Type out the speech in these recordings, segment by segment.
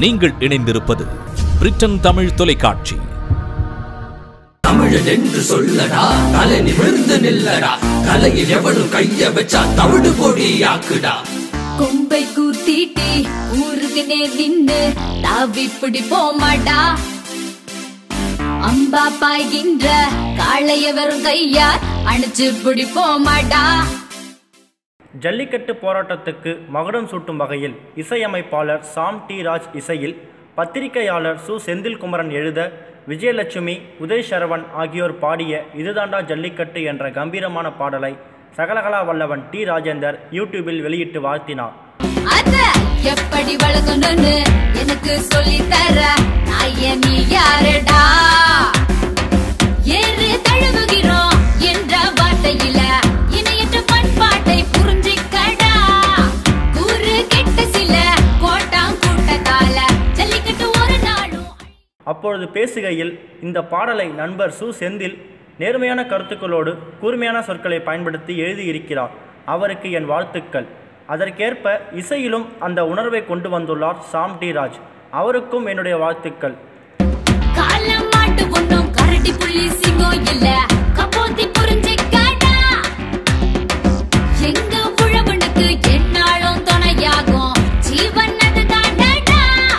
நீங்கள் இணைந்திருப்பது பிரிட்டன் தமிழ் தொலைக்காட்சி தமிழன் என்று சொல்லடா தலை நிமிர்ந்து நில்லடா தலையில் எவனும் கைய வச்சா தவிடு பொடியாக்குடா கொம்பை கூத்திட்டி ஊருக்கு நேர் நின்று தாவி பிடிப்போமாடா அம்பா பாய்கின்ற காளைய வெறும் கையார் அணைச்சு பிடிப்போமாடா ஜல்லிக்கட்டு போராட்டத்துக்கு மகுடம் சூட்டும் வகையில் இசையமைப்பாளர் சாம் டி ராஜ் இசையில் பத்திரிகையாளர் சு செந்தில்குமரன் எழுத விஜயலட்சுமி உதய் சரவண் ஆகியோர் பாடிய இதுதாண்டா ஜல்லிக்கட்டு என்ற கம்பீரமான பாடலை சகலகலா வல்லவன் டி ராஜேந்தர் யூடியூபில் வெளியிட்டு வாழ்த்தினார் அத எப்படி வளர்க்கணும்னு எனக்கு சொல்லி தர நாய நீ யாருடா ஏறு தழுவுகிறோம் என்ற வார்த்தையில இணையற்ற பண்பாட்டை புரிஞ்சிக்கடா கூறு கெட்ட சில கோட்டாம் கூட்டத்தால ஜல்லிக்கட்டு ஒரு நாளும் அப்பொழுது பேசுகையில் இந்த பாடலை நண்பர் சு செந்தில் நேர்மையான கருத்துக்களோடு கூர்மையான சொற்களை பயன்படுத்தி எழுதியிருக்கிறார் அவருக்கு என் வாழ்த்துக்கள் அதற்கேற்ப இசையிலும் அந்த உணர்வை கொண்டு வந்துள்ளார் சாம் டி ராஜ் அவருக்கும் என்னுடைய வாழ்த்துக்கள் காலம் மாட்டு ஒண்ணும் கரடி புள்ளி சிங்கம் இல்ல கப்போத்தி புரிஞ்சிக்கடா எங்க உழவனுக்கு என்னாலும் துணையாகும் ஜீவன் அது தாண்டடா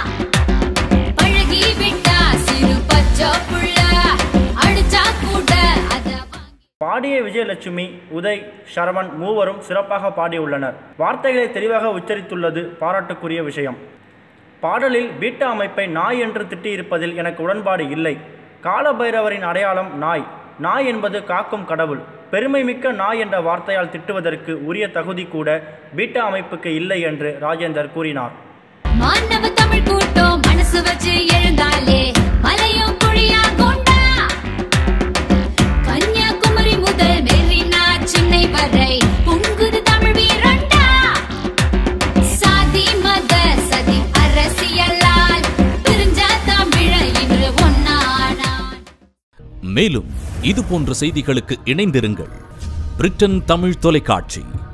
பழகி விட்டா சிறு பச்சை புள்ள அடிச்சா கூட அத வாங்கி பாடிய விஜயலட்சுமி உதய் சரவண் மூவரும் சிறப்பாக பாடியுள்ளனர் வார்த்தைகளை தெளிவாக உச்சரித்துள்ளது பாராட்டுக்குரிய விஷயம் பாடலில் பீட்டா அமைப்பை நாய் என்று திட்டியிருப்பதில் எனக்கு உடன்பாடு இல்லை காலபைரவரின் அடையாளம் நாய் நாய் என்பது காக்கும் கடவுள் பெருமைமிக்க நாய் என்ற வார்த்தையால் திட்டுவதற்கு உரிய தகுதி கூட பீட்டா அமைப்புக்கு இல்லை என்று ராஜேந்தர் கூறினார் மாணவ தமிழ் கூட்டம் மனசு வச்சு எழுந்தாலே மலையும் குழியா கொண்டா கன்னியாகுமரி முதல் மெரினா சென்னை வரை பொங்குது தமிழ் வீரண்டா சாதி மத சதி அரசியலால் பிரிஞ்ச தமிழ இன்று ஒன்னானான் மேலும் இது போன்ற செய்திகளுக்கு இணைந்திருங்கள் பிரிட்டன் தமிழ் தொலைக்காட்சி